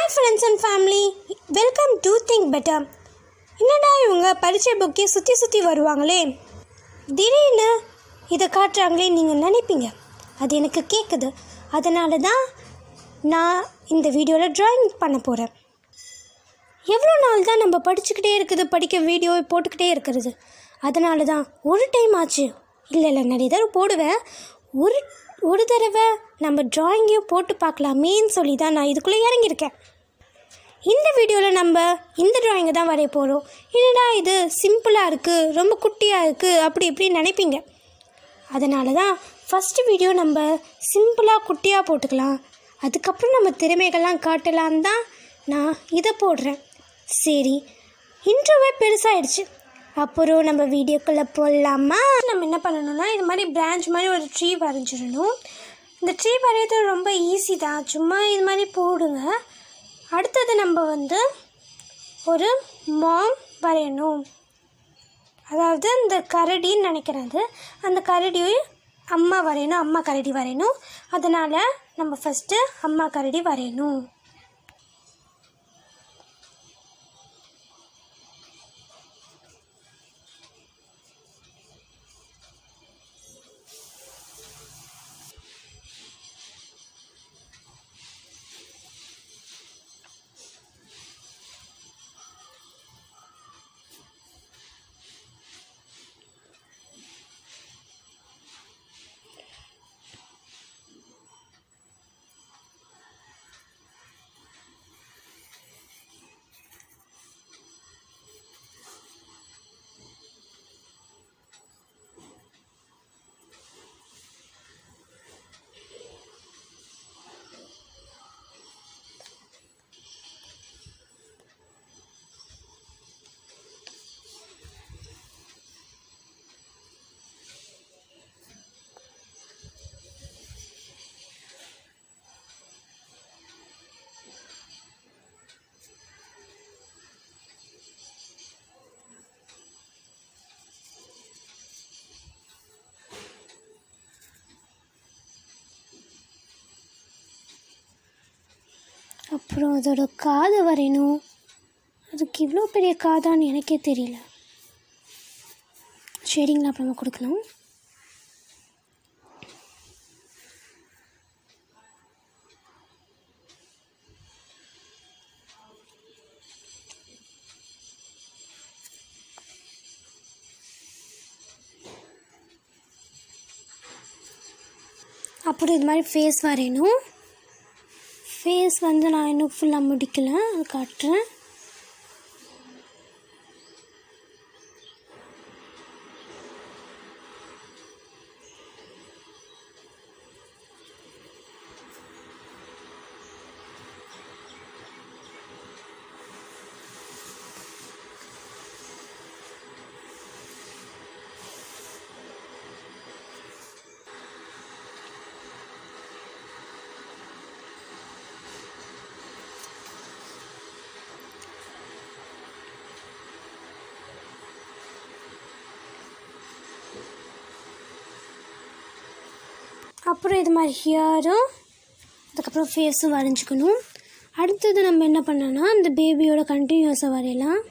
friends and family welcome to think better என்னடா இவங்க பரீட்சை புக்கே சுற்றி சுற்றி வருவாங்களே திடீர்னு இதை காட்டுறாங்களே நீங்கள் நினைப்பீங்க அது எனக்கு கேட்குது அதனால தான் நான் இந்த வீடியோவில் ட்ராயிங் பண்ண போகிறேன் எவ்வளோ நாள் தான் நம்ம படிச்சுக்கிட்டே இருக்குது படிக்க வீடியோ போட்டுக்கிட்டே இருக்கிறது அதனால தான் ஒரு டைம் ஆச்சு இல்லை இல்லை நிறைய தடவை போடுவேன் ஒரு ஒரு தடவை நம்ம ட்ராயிங்கையும் போட்டு பார்க்கலாமேன்னு சொல்லி தான் நான் இதுக்குள்ளே இறங்கியிருக்கேன் இந்த வீடியோவில் நம்ம இந்த ட்ராயிங்கை தான் வரைய போகிறோம் என்னடா இது சிம்பிளாக இருக்குது ரொம்ப குட்டியாக இருக்குது அப்படி இப்படின்னு நினைப்பீங்க அதனால தான் ஃபஸ்ட்டு வீடியோ நம்ம சிம்பிளாக குட்டியாக போட்டுக்கலாம் அதுக்கப்புறம் நம்ம திறமைகள்லாம் காட்டலான்னு தான் நான் இதை போடுறேன் சரி இன்ட்ரோவே பெருசாகிடுச்சு அப்புறம் நம்ம வீடியோக்குள்ளே போடலாமா நம்ம என்ன பண்ணணும்னா இது மாதிரி பிரான்ச் மாதிரி ஒரு ட்ரீ வரைஞ்சிடணும் இந்த ட்ரீ வரைகிறது ரொம்ப ஈஸி தான் சும்மா இது மாதிரி போடுங்க அடுத்தது நம்ம வந்து ஒரு மாம் வரையணும் அதாவது இந்த கரடின்னு நினைக்கிறது அந்த கரடியும் அம்மா வரையணும் அம்மா கரடி வரையணும் அதனால் நம்ம ஃபஸ்ட்டு அம்மா கரடி வரையணும் அப்புறம் அதோட காது வரையணும் அதுக்கு இவ்வளோ பெரிய காதான்னு எனக்கே தெரியல ஷேடிங்கில் அப்புறமா கொடுக்கலாம் அப்புறம் இது மாதிரி ஃபேஸ் வரையணும் ஃபேஸ் வந்து நான் இன்னும் ஃபுல்லாக முடிக்கல அது காட்டுறேன் அப்புறம் இது மாதிரி ஹியரும் அதுக்கப்புறம் ஃபேஸும் வரைஞ்சிக்கணும் அடுத்தது நம்ம என்ன பண்ணோன்னா அந்த பேபியோட கண்டினியூஸாக வரையலாம்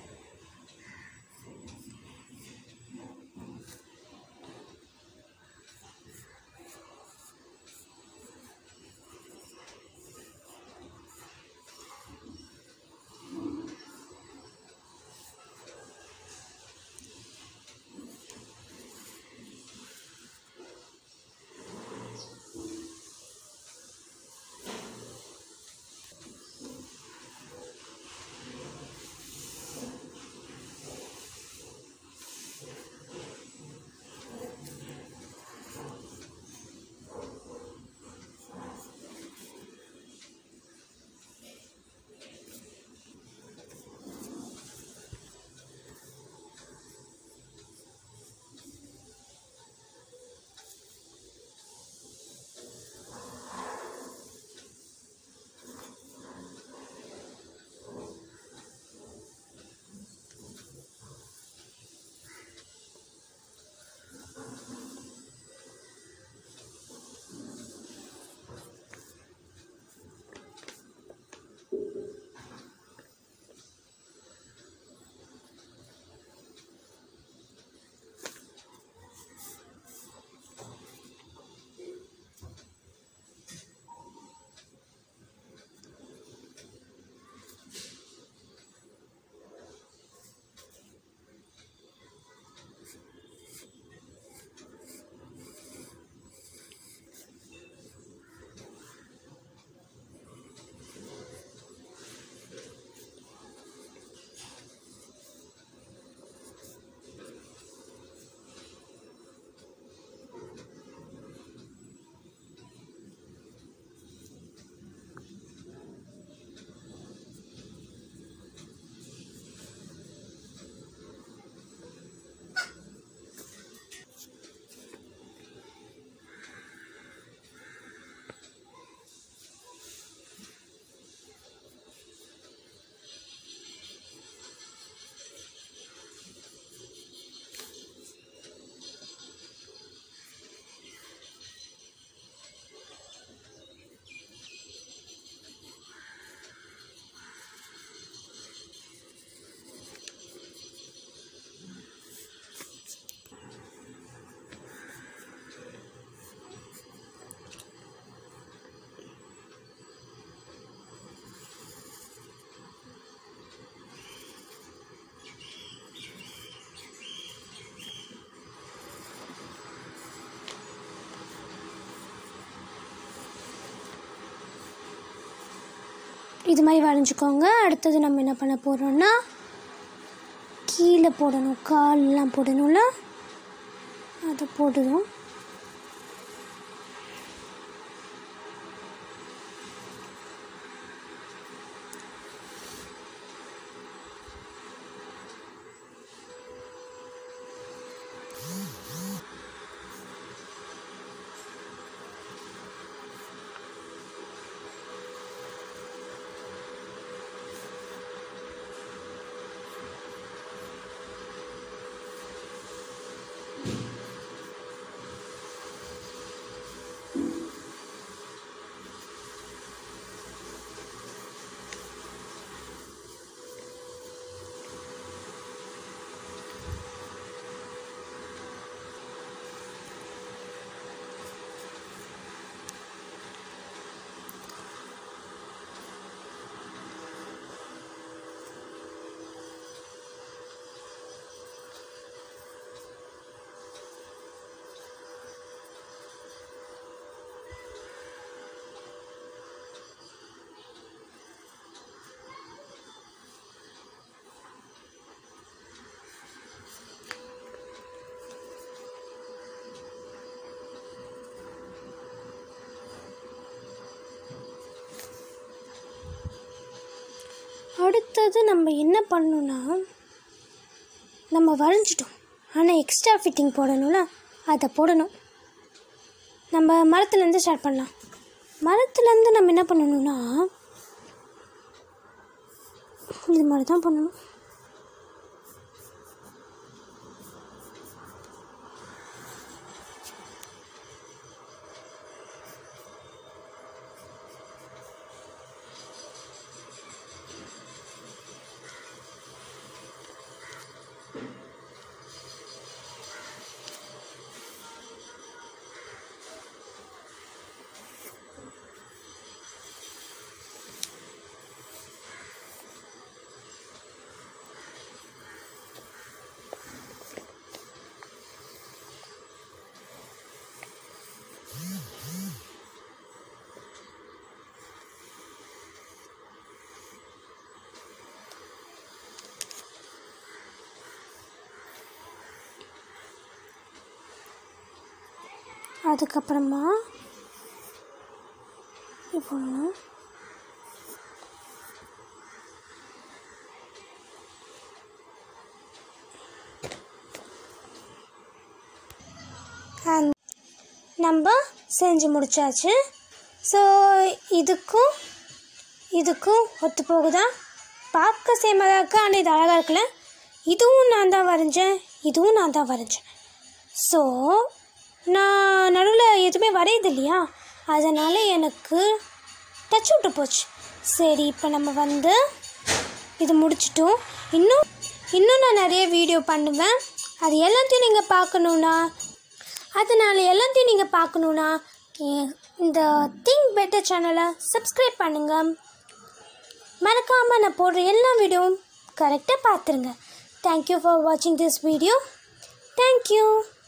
இது மாதிரி வரைஞ்சிக்கோங்க அடுத்தது நம்ம என்ன பண்ண போகிறோம்னா கீழே போடணும் கால்லாம் போடணும்ல அதை போடுறோம் அடுத்தது நம்ம என்ன பண்ணணும்னா நம்ம வரைஞ்சிட்டோம் ஆனால் எக்ஸ்ட்ரா ஃபிட்டிங் போடணும்ல அதை போடணும் நம்ம மரத்துலேருந்து ஸ்டார்ட் பண்ணலாம் மரத்துலேருந்து நம்ம என்ன பண்ணணும்னா இது மாதிரி தான் பண்ணணும் அதுக்கப்புறமா இப்போ நம்ம செஞ்சு முடிச்சாச்சு ஸோ இதுக்கும் இதுக்கும் ஒத்து போகுதா பார்க்க சேமாக தான் இருக்குது ஆனால் இது அழகாக இருக்குல்ல இதுவும் நான் தான் வரைஞ்சேன் இதுவும் நான் தான் வரைஞ்சேன் ஸோ நான் நடுவில் எதுவுமே வரையுது இல்லையா அதனால் எனக்கு டச் விட்டு போச்சு சரி இப்போ நம்ம வந்து இது முடிச்சிட்டோம் இன்னும் இன்னும் நான் நிறைய வீடியோ பண்ணுவேன் அது எல்லாத்தையும் நீங்கள் பார்க்கணுன்னா அதனால் எல்லாத்தையும் நீங்கள் பார்க்கணுன்னா எ- இந்த திங்க் பெட்டர் சேனலை சப்ஸ்கிரைப் பண்ணுங்கள் மறக்காமல் நான் போடுற எல்லா வீடியோவும் கரெக்டாக பார்த்துருங்க தேங்க்யூ ஃபார் வாட்சிங் திஸ் வீடியோ தேங்க்யூ